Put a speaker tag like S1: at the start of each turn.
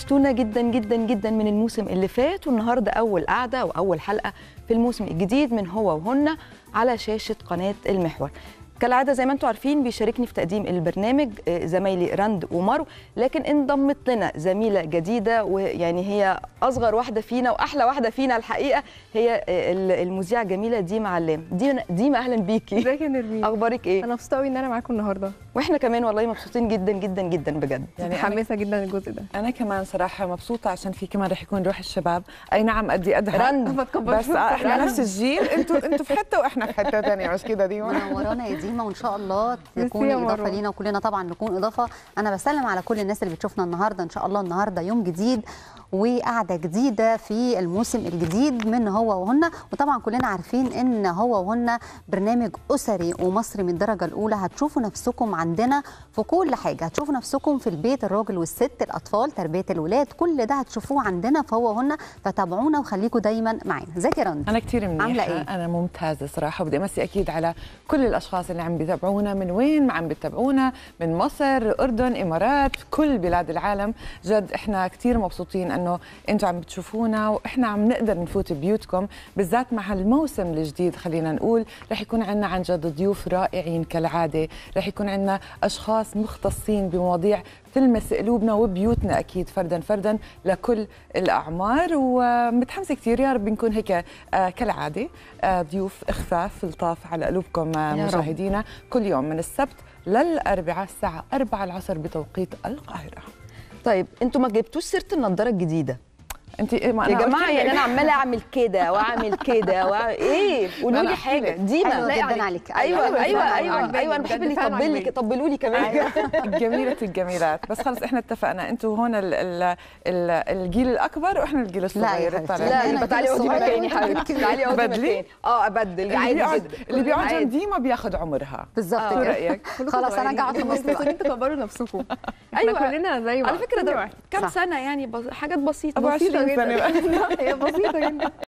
S1: وحشتونا جدا جدا جدا من الموسم اللي فات والنهارده اول قعده واول حلقه في الموسم الجديد من هو وهن على شاشه قناه المحور كالعاده زي ما انتم عارفين بيشاركني في تقديم البرنامج آه، زمايلي رند ومارو لكن انضمت لنا زميله جديده ويعني هي اصغر واحده فينا واحلى واحده فينا الحقيقه هي آه، ال- المذيعه الجميله ديما علام ديما ديما اهلا بيكي
S2: ازيك يا نرمين
S1: اخبارك ايه
S2: انا مبسوطه قوي ان انا معاكم النهارده
S1: واحنا كمان والله مبسوطين جدا جدا جدا بجد
S3: يعني أنا-
S2: متحمسه جدا الجزء ده
S3: انا كمان صراحه مبسوطه عشان في كمان رح يكون روح الشباب اي نعم قدي قدها
S1: رند
S2: ما تكبرش
S3: بس آه، احنا نفس الجيل انتوا انتوا في حته واحنا في حته ثانيه مش كده ديما
S4: منورانا يا ديما وان شاء الله
S2: ميرسي
S4: تكوني
S2: يا
S4: اضافه
S2: مروة.
S4: لينا وكلنا طبعا نكون اضافه انا بسلم على كل الناس اللي بتشوفنا النهارده ان شاء الله النهارده يوم جديد وقعده جديده في الموسم الجديد من هو وهن وطبعا كلنا عارفين ان هو وهن برنامج اسري ومصري من الدرجه الاولى هتشوفوا نفسكم عندنا في كل حاجه هتشوفوا نفسكم في البيت الراجل والست الاطفال تربيه الولاد كل ده هتشوفوه عندنا في هو وهن فتابعونا وخليكم دايما معانا ازيك يا رند
S3: انا كثير منيحه
S4: عاملة إيه؟
S3: انا ممتازه صراحه وبدي امسي اكيد على كل الاشخاص اللي عم بيتابعونا من وين ما عم بيتابعونا من مصر اردن امارات كل بلاد العالم جد احنا كثير مبسوطين انه انتم عم بتشوفونا واحنا عم نقدر نفوت بيوتكم بالذات مع الموسم الجديد خلينا نقول رح يكون عندنا عن جد ضيوف رائعين كالعاده رح يكون عندنا اشخاص مختصين بمواضيع تلمس قلوبنا وبيوتنا اكيد فردا فردا لكل الاعمار ومتحمسه كثير يا رب نكون هيك آه كالعاده آه ضيوف خفاف لطاف على قلوبكم آه
S1: يا رب.
S3: مشاهدينا كل يوم من السبت للاربعاء الساعه 4 العصر بتوقيت القاهره
S1: طيب انتوا ما جبتوش سيره النضاره الجديده
S3: انت إيه ما
S1: يا
S3: أنا قلت
S1: جماعه
S3: لك.
S1: يعني انا عماله اعمل كده واعمل كده وأعمل... ايه قولوا
S3: أنا
S1: لي
S3: أحكي
S1: حاجه
S3: لك.
S1: ديما
S4: حلوة
S2: لايقة
S4: جدا
S2: عليك.
S4: عليك
S1: ايوه
S2: أيوة،
S1: ايوه
S2: فعلاً
S1: ايوه
S2: عجباني،
S1: ايوه انا بحب
S2: بجد
S1: اللي
S2: فعلاً
S1: يطبل لي
S2: عجباني.
S1: طبلوا لي كمان
S3: جميلة الجميلات بس خلص احنا اتفقنا انتوا هون ال ال ال الجيل الاكبر واحنا الجيل
S4: لا يا
S3: الصغير
S4: حبيبتي.
S3: طالع.
S1: لا
S4: أنا
S1: يبقى تعالي اقعدي
S4: الصغيرة
S1: مكاني
S4: وأنت
S1: حبيبتي تعالي اقعدي
S3: بدلي؟
S1: مكاني اه ابدل
S3: اللي
S1: عادي
S3: بيقعد
S1: جدا
S3: اللي بيقعد
S1: عادي.
S3: جنب ديما بياخذ عمرها
S4: بالظبط
S1: آه.
S3: شو
S4: كده
S3: رايك؟
S4: خلاص انا قاعده في النص بقى.
S2: مسؤولين تكبروا نفسكم احنا
S1: أيوة.
S2: كلنا زي بعض
S1: على فكره
S2: كل
S1: ده
S2: واحد.
S1: كام
S4: صح.
S1: سنه يعني بس حاجات بسيطه
S3: ابو 20
S2: بسيطة
S3: سنه
S2: جدا.
S3: بقى
S2: هي بسيطه جدا